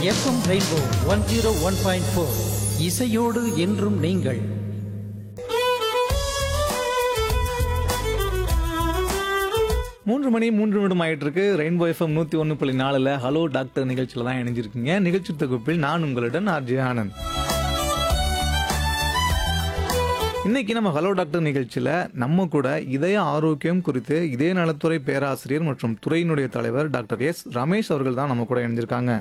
FM rainbow one zero one point four இசையோடு என்றும் நீங்கள் மூன்று மணி மூன்று நிமிடம் ஆயிட்டு இருக்கு ரெயின்போ எஃப்எம் நூத்தி ஒன்று புள்ளி நாலுல ஹலோ டாக்டர் நிகழ்ச்சியில தான் இணைஞ்சிருக்கீங்க நிகழ்ச்சி தொகுப்பில் நான் உங்களுடன் ஆர்ஜே ஆனந்த் இன்னைக்கு நம்ம ஹலோ டாக்டர் நிகழ்ச்சியில நம்ம கூட இதய ஆரோக்கியம் குறித்து இதய நலத்துறை பேராசிரியர் மற்றும் துறையினுடைய தலைவர் டாக்டர் எஸ் ரமேஷ் அவர்கள் தான் நம்ம கூட இணைஞ்சிருக்காங்க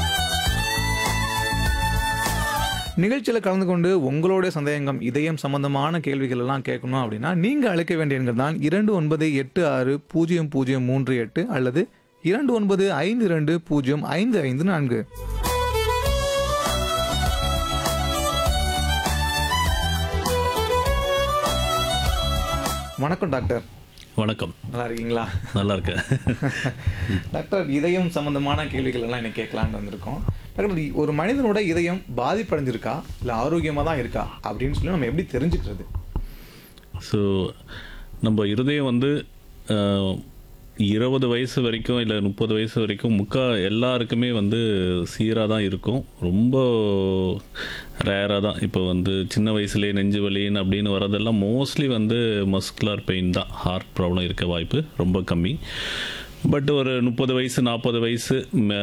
நிகழ்ச்சியில் கலந்து கொண்டு உங்களுடைய சந்தேகம் இதயம் சம்பந்தமான கேள்விகள் எல்லாம் கேட்கணும் அப்படின்னா நீங்க அழைக்க வேண்டிய எண்கள் தான் இரண்டு ஒன்பது எட்டு ஆறு பூஜ்ஜியம் பூஜ்ஜியம் மூன்று எட்டு அல்லது இரண்டு ஒன்பது ஐந்து இரண்டு பூஜ்ஜியம் ஐந்து ஐந்து நான்கு வணக்கம் டாக்டர் வணக்கம் நல்லா இருக்கீங்களா நல்லா இருக்கேன் டாக்டர் இதயம் சம்பந்தமான கேள்விகள் எல்லாம் இன்னைக்கு கேட்கலான்னு வந்திருக்கோம் டாக்டர் ஒரு மனிதனோட இதயம் பாதிப்படைஞ்சிருக்கா இல்லை ஆரோக்கியமாக தான் இருக்கா அப்படின்னு சொல்லி நம்ம எப்படி தெரிஞ்சுக்கிறது ஸோ நம்ம இருதயம் வந்து அஹ், இருபது வயசு வரைக்கும் இல்லை முப்பது வயசு வரைக்கும் முக்கா எல்லாருக்குமே வந்து சீராக தான் இருக்கும் ரொம்ப ரேராக தான் இப்போ வந்து சின்ன வயசுலேயே நெஞ்சு வலின்னு அப்படின்னு வரதெல்லாம் மோஸ்ட்லி வந்து மஸ்குலர் பெயின் தான் ஹார்ட் ப்ராப்ளம் இருக்க வாய்ப்பு ரொம்ப கம்மி பட் ஒரு முப்பது வயசு நாற்பது வயசு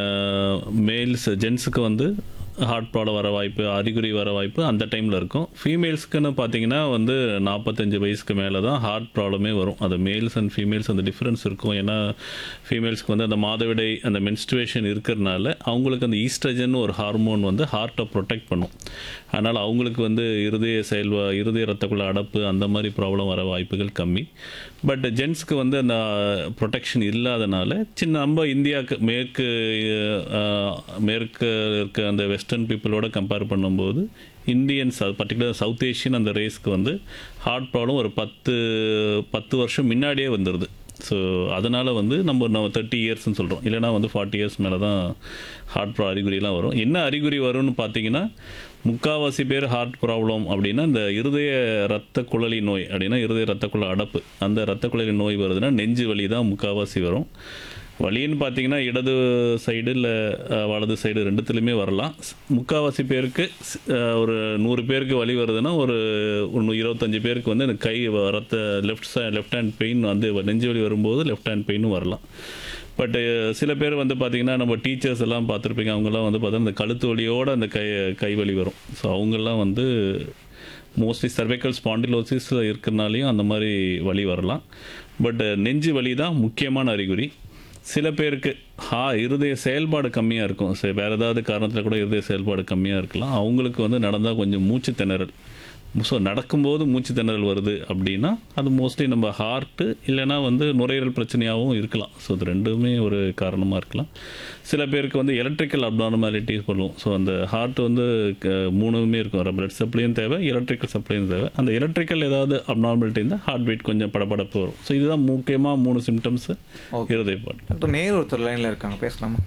மேல்ஸ் ஜென்ஸுக்கு வந்து ஹார்ட் ப்ராப்ளம் வர வாய்ப்பு அறிகுறி வர வாய்ப்பு அந்த டைமில் இருக்கும் ஃபீமேல்ஸ்க்குன்னு பார்த்தீங்கன்னா வந்து நாற்பத்தஞ்சு வயசுக்கு மேலே தான் ஹார்ட் ப்ராப்ளமே வரும் அது மேல்ஸ் அண்ட் ஃபீமேல்ஸ் அந்த டிஃப்ரென்ஸ் இருக்கும் ஏன்னா ஃபீமேல்ஸ்க்கு வந்து அந்த மாதவிடை அந்த மென்ஸ்ட்ரேஷன் இருக்கிறதுனால அவங்களுக்கு அந்த ஈஸ்ட்ரஜன் ஒரு ஹார்மோன் வந்து ஹார்ட்டை ப்ரொடெக்ட் பண்ணும் அதனால் அவங்களுக்கு வந்து இருதய செயல்வா இருதய ரத்தக்குள்ள அடப்பு அந்த மாதிரி ப்ராப்ளம் வர வாய்ப்புகள் கம்மி பட் ஜென்ஸ்க்கு வந்து அந்த ப்ரொடெக்ஷன் இல்லாதனால சின்ன நம்ம இந்தியாவுக்கு மேற்கு அஹ், மேற்கு இருக்க அந்த வெஸ்டர்ன் பீப்புளோட கம்பேர் பண்ணும்போது இந்தியன்ஸ் பர்டிகுலர் சவுத் ஏஷியன் அந்த ரேஸ்க்கு வந்து ஹார்ட் ப்ராப்ளம் ஒரு பத்து பத்து வருஷம் முன்னாடியே வந்துடுது ஸோ அதனால் வந்து நம்ம நம்ம தேர்ட்டி இயர்ஸ்னு சொல்கிறோம் இல்லைனா வந்து ஃபார்ட்டி இயர்ஸ் மேலே தான் ஹார்ட் ப்ரா அறிகுறிலாம் வரும் என்ன அறிகுறி வரும்னு பார்த்தீங்கன்னா முக்காவாசி பேர் ஹார்ட் ப்ராப்ளம் அப்படின்னா இந்த இருதய ரத்த குழலி நோய் அப்படின்னா இருதய ரத்த குழ அடப்பு அந்த ரத்த குழலி நோய் வருதுன்னா நெஞ்சு வலி தான் முக்காவாசி வரும் வலின்னு பார்த்தீங்கன்னா இடது சைடு இல்லை வலது சைடு ரெண்டுத்துலையுமே வரலாம் முக்காவாசி பேருக்கு ஸ்- அஹ், ஒரு நூறு பேருக்கு வலி வருதுன்னா ஒரு ஒன்று இருபத்தஞ்சு பேருக்கு வந்து இந்த கை வ- ரத்த லெஃப்ட் சை லெஃப்ட் ஹேண்ட் பெயின் வந்து நெஞ்சு வலி வரும்போது லெஃப்ட் ஹேண்ட் பெயினும் வரலாம் பட்டு சில பேர் வந்து பார்த்திங்கன்னா நம்ம டீச்சர்ஸ் எல்லாம் பார்த்துருப்பீங்க அவங்கெல்லாம் வந்து பார்த்தீங்கன்னா இந்த கழுத்து வலியோட அந்த கை கை வலி வரும் ஸோ அவங்கெல்லாம் வந்து மோஸ்ட்லி cervical ஸ்பாண்டிலோசிஸ் இருக்கிறனாலையும் அந்த மாதிரி வலி வரலாம் பட் நெஞ்சு வலி தான் முக்கியமான அறிகுறி சில பேருக்கு ஹா இருதய செயல்பாடு கம்மியாக இருக்கும் சரி வேறு ஏதாவது காரணத்தில் கூட இருதய செயல்பாடு கம்மியாக இருக்கலாம் அவங்களுக்கு வந்து நடந்தால் கொஞ்சம் மூச்சு திணறல் ஸோ நடக்கும்போது மூச்சு திணறல் வருது அப்படின்னா அது மோஸ்ட்லி நம்ம ஹார்ட்டு இல்லைன்னா வந்து நுரையீரல் பிரச்சனையாகவும் இருக்கலாம் ஸோ இது ரெண்டுமே ஒரு காரணமாக இருக்கலாம் சில பேருக்கு வந்து எலக்ட்ரிக்கல் அப்னார்மாலிட்டிஸ் பண்ணுவோம் ஸோ அந்த ஹார்ட் வந்து க- மூணுமே இருக்கும் பிளட் சப்ளையும் தேவை எலக்ட்ரிக்கல் சப்ளையும் தேவை அந்த எலக்ட்ரிக்கல் ஏதாவது அப்னார்மாலிட்டி இருந்தால் ஹார்ட் பீட் கொஞ்சம் படபடப்பு வரும் ஸோ இதுதான் முக்கியமாக மூணு சிம்டம்ஸு Okay. இருதயப்பாடு டாக்டர் நேர் ஒருத்தர் லைனில் இருக்காங்க பேசலாமா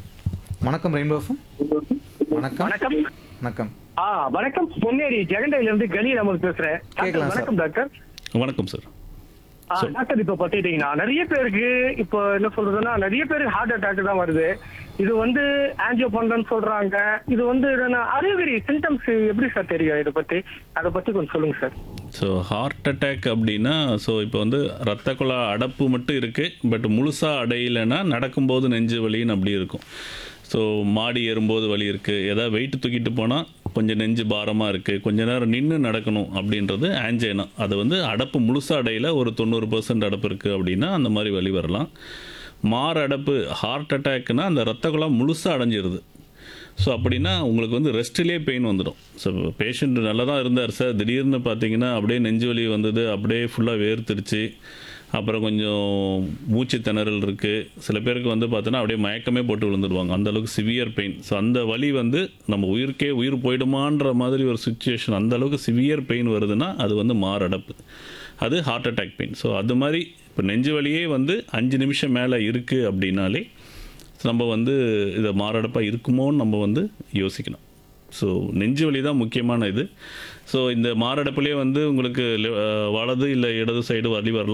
வணக்கம் ரெயின்போ எஃப்எம் வணக்கம் வணக்கம் வணக்கம் ஆ வணக்கம் பொன்னேரி ஜெகண்டையில இருந்து கலி நமக்கு பேசுறேன் டாக்டர், கேட்கலாம் சார். வணக்கம் டாக்டர் வணக்கம் சார் ஆ, டாக்டர் இப்ப பாத்துட்டீங்கன்னா நிறைய பேருக்கு இப்போ என்ன சொல்றதுன்னா நிறைய பேருக்கு ஹார்ட் அட்டாக் தான் வருது இது வந்து ஆன்ஜியோ பண்றேன்னு சொல்றாங்க இது வந்து என்னன்னா அறிகுறி சிம்டம்ஸ் எப்படி சார் தெரியும் இதை பத்தி அதை பத்தி கொஞ்சம் சொல்லுங்க சார் ஸோ ஹார்ட் அட்டாக் அப்படின்னா ஸோ இப்போ வந்து ரத்த குழா அடப்பு மட்டும் இருக்குது பட் முழுசாக அடையலைன்னா நடக்கும்போது நெஞ்சு வலின்னு அப்படி இருக்கும் ஸோ மாடி ஏறும்போது வலி இருக்குது ஏதாவது வெயிட் தூக்கிட்டு போனால் கொஞ்சம் நெஞ்சு பாரமாக இருக்குது கொஞ்ச நேரம் நின்று நடக்கணும் அப்படின்றது ஆஞ்சேனா அது வந்து அடப்பு முழுசாக அடையில ஒரு தொண்ணூறு பர்சன்ட் அடப்பு இருக்குது அப்படின்னா அந்த மாதிரி வலி வரலாம் மார் அடப்பு ஹார்ட் அட்டாக்னா அந்த ரத்த குழாய் முழுசாக அடைஞ்சிருது ஸோ அப்படின்னா உங்களுக்கு வந்து ரெஸ்ட்லேயே பெயின் வந்துடும் ஸோ பேஷண்ட் நல்லா தான் இருந்தார் சார் திடீர்னு பார்த்தீங்கன்னா அப்படியே நெஞ்சு வலி வந்தது அப்படியே ஃபுல்லாக வேர்த்துருச்சு அப்புறம் கொஞ்சம் மூச்சு திணறல் இருக்குது சில பேருக்கு வந்து பார்த்தோன்னா அப்படியே மயக்கமே போட்டு விழுந்துருவாங்க அந்த அளவுக்கு சிவியர் பெயின் ஸோ அந்த வலி வந்து நம்ம உயிருக்கே உயிர் போயிடுமான்ற மாதிரி ஒரு சுச்சுவேஷன் அந்த அளவுக்கு சிவியர் பெயின் வருதுன்னா அது வந்து மாரடைப்பு அது ஹார்ட் அட்டாக் பெயின் ஸோ அது மாதிரி இப்போ நெஞ்சு வலியே வந்து அஞ்சு நிமிஷம் மேலே இருக்குது அப்படின்னாலே நம்ம வந்து இதை மாரடைப்பாக இருக்குமோன்னு நம்ம வந்து யோசிக்கணும் ஸோ நெஞ்சு வலி தான் முக்கியமான இது ஸோ இந்த மாரடைப்புலேயே வந்து உங்களுக்கு லெ- அஹ் வலது இல்லை இடது சைடு வலி வரலாம்